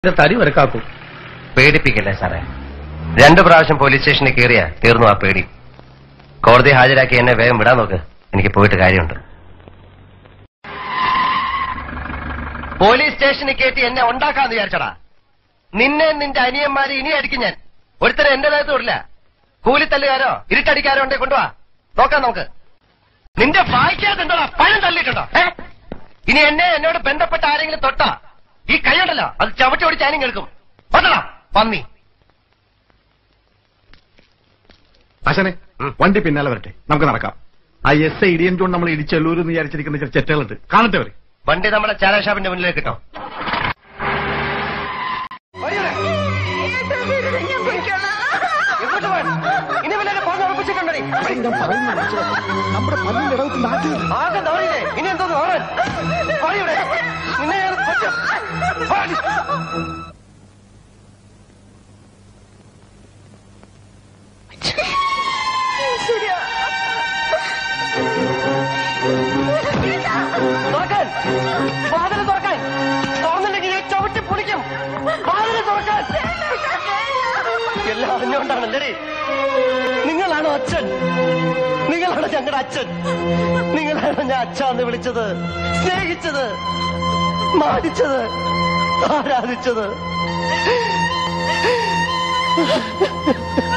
എന്റെ തടി വരക്കാക്കും പേടിപ്പിക്കല്ലേ സാറേ രണ്ടു പ്രാവശ്യം പോലീസ് സ്റ്റേഷനിൽ കയറിയ തീർന്നു ആ പേടി കോടതി ഹാജരാക്കി എന്നെ വേഗം വിടാൻ നോക്ക് എനിക്ക് പോയിട്ട് കാര്യമുണ്ട് പോലീസ് സ്റ്റേഷനിൽ കയറ്റി എന്നെ ഉണ്ടാക്കാന്ന് വിചാരിച്ചടാ നിന്നെ നിന്റെ അനിയന്മാരെ ഇനി അടിക്കും ഞാൻ ഒരുത്തരെ എന്റെ ദേഹത്ത് വിടില്ല കൂലിത്തല്ലുകാരോ ഇരുട്ടടിക്കാരോ ഉണ്ടെ കൊണ്ടുവാ നോക്കാം നമുക്ക് നിന്റെ വായിക്കാത്തുണ്ടോടാ പഴം തള്ളിയിട്ടുണ്ടോ ഏ? ഇനി എന്നെ എന്നോട് ബന്ധപ്പെട്ട ആരെങ്കിലും തൊട്ടാ ഈ കൈയുണ്ടല്ലോ അത് ചവിട്ടി ഓടിച്ച് ആരും കേൾക്കും വന്നടാ പന്നി ആശാനെ ഉം. വണ്ടി പിന്നാലെ വരട്ടെ നമുക്ക് നടക്കാം ആ എസ് ഐ ഇടിയൻ കൊണ്ട് നമ്മൾ ഇടിച്ചെല്ലൂരെന്ന് വിചാരിച്ചിരിക്കുന്ന ചില ചെറ്റകളുണ്ട് കാണട്ടെ അവര് വണ്ടി നമ്മുടെ ചാരാ ഷാപ്പിന്റെ മുന്നിലേക്ക് കിട്ടോ ഇനി വല്ലവരും ഫോൺ ഉറപ്പിച്ചിട്ടുണ്ടോ നീ? ആകെ തോന്നിയില്ലേ? ഇനി എന്തോന്ന് ഓടാൻ? ഓടി ഇവിടെ. നിന്നെ ഞാൻ കൊല്ലും. ഓടി. തുറക്കാൻ. വാതില് തുറക്കാൻ. തുറന്നില്ലെങ്കിൽ ഞാൻ ചവിട്ടി പൊളിക്കും. വാതില് തുറക്കാൻ. എല്ലാം അറിഞ്ഞുകൊണ്ടാണല്ലേ നിങ്ങളാണോ അച്ഛൻ നിങ്ങളാണ് ഞങ്ങളുടെ അച്ഛൻ നിങ്ങളാണ് ഞാൻ അച്ഛന്ന് വിളിച്ചത് സ്നേഹിച്ചത് മാനിച്ചത് ആരാധിച്ചത്